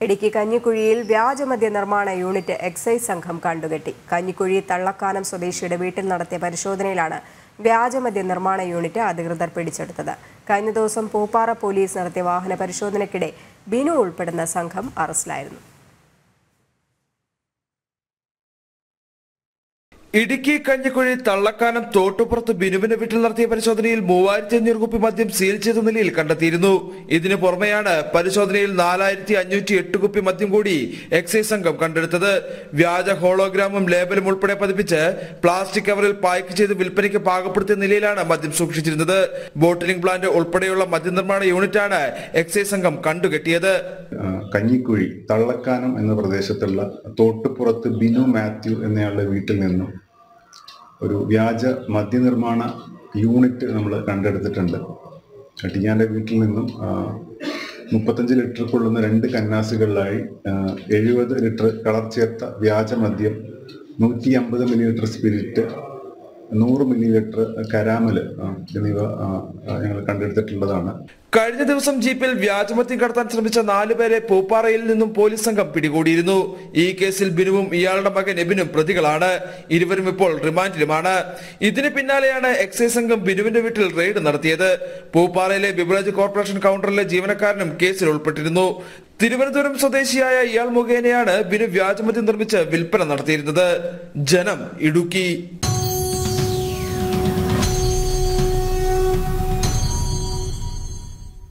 ഇടുക്കി കഞ്ഞിക്കുഴിയിൽ വ്യാജമദ്യ നിർമ്മാണ unit excise സംഘം കണ്ടുകെട്ടി കഞ്ഞിക്കുഴി തള്ളക്കാനം സ്വദേശിയുടെ വീട്ടിൽ നടത്തിയ പരിശോധനയിലാണ് വ്യാജമദ്യ നിർമ്മാണ യൂണിറ്റ് അധികൃതർ പിടിച്ചെടുത്തത് കഴിഞ്ഞ ദിവസം പൂപ്പാറ പോലീസ് നടത്തിയ വാഹന പരിശോധനയ്ക്കിടെ ബിനു ഉൾപ്പെടുന്ന സംഘം അറസ്റ്റിലായിരുന്നു ഇടുക്കി കഞ്ഞിക്കുഴി തള്ളക്കാനം തോട്ടുപുറത്ത് ബിനുവിന്റെ വീട്ടിൽ നടത്തിയ പരിശോധനയിൽ മൂവായിരത്തി അഞ്ഞൂറ് കുപ്പി മദ്യം സീൽ ചെയ്ത നിലയിൽ കണ്ടെത്തിയിരുന്നു ഇതിനു പുറമെയാണ് പരിശോധനയിൽ നാലായിരത്തി അഞ്ഞൂറ്റി എട്ട് കുപ്പി മദ്യം കൂടി എക്സൈസ് സംഘം കണ്ടെടുത്തത് വ്യാജ ഹോളോഗ്രാമും ലേബലും ഉൾപ്പെടെ പതിപ്പിച്ച് പ്ലാസ്റ്റിക് കവറിൽ പായ്ക്ക് ചെയ്ത് വിൽപ്പനയ്ക്ക് പാകപ്പെടുത്തിയ നിലയിലാണ് മദ്യം സൂക്ഷിച്ചിരുന്നത് ബോട്ടിലിംഗ് പ്ലാന്റ് ഉൾപ്പെടെയുള്ള മദ്യനിർമ്മാണ യൂണിറ്റാണ് എക്സൈസ് സംഘം കണ്ടുകെട്ടിയത് ആ, കഞ്ഞിക്കുഴി തള്ളക്കാനം എന്ന പ്രദേശത്തുള്ള തോട്ടുപുറത്ത് ബിനു മാത്യു എന്നയാളുടെ വീട്ടിൽ നിന്നും ഒരു വ്യാജ മദ്യനിർമ്മാണ യൂണിറ്റ് നമ്മൾ കണ്ടെടുത്തിട്ടുണ്ട് ടിയാന്റെ വീട്ടിൽ നിന്നും ആ, മുപ്പത്തഞ്ച് ലിറ്റർ കൊള്ളുന്ന രണ്ട് കന്നാസുകളിലായി എഴുപത് ലിറ്റർ കളർ ചേർത്ത വ്യാജ മദ്യം നൂറ്റി അമ്പത് മില്ലി ലിറ്റർ സ്പിരിറ്റ് നൂറ് മില്ലി ലിറ്റർ കരാമൽ ആ, എന്നിവ ആ, ആ, ഞങ്ങൾ കണ്ടെടുത്തിട്ടുള്ളതാണ് കഴിഞ്ഞ ദിവസം ജീപ്പിൽ വ്യാജമദ്യം കടത്താൻ ശ്രമിച്ച നാലുപേരെ പൂപ്പാറയിൽ നിന്നും പോലീസ് സംഘം പിടികൂടിയിരുന്നു ഈ കേസിൽ ബിനുവും ഇയാളുടെ മകൻ എബിനും പ്രതികളാണ് ഇരുവരും ഇപ്പോൾ റിമാൻഡിലുമാണ് ഇതിന് പിന്നാലെയാണ് എക്സൈസ് സംഘം ബിനുവിന്റെ വീട്ടിൽ റെയ്ഡ് നടത്തിയത് പൂപ്പാറയിലെ ബിവറേജ് കോർപ്പറേഷൻ കൗണ്ടറിലെ ജീവനക്കാരനും കേസിൽ ഉൾപ്പെട്ടിരുന്നു തിരുവനന്തപുരം സ്വദേശിയായ ഇയാൾ മുഖേനയാണ് ബിനു വ്യാജമദ്യം നിർമ്മിച്ച് വിൽപ്പന നടത്തിയിരുന്നത് ജനം ഇടുക്കി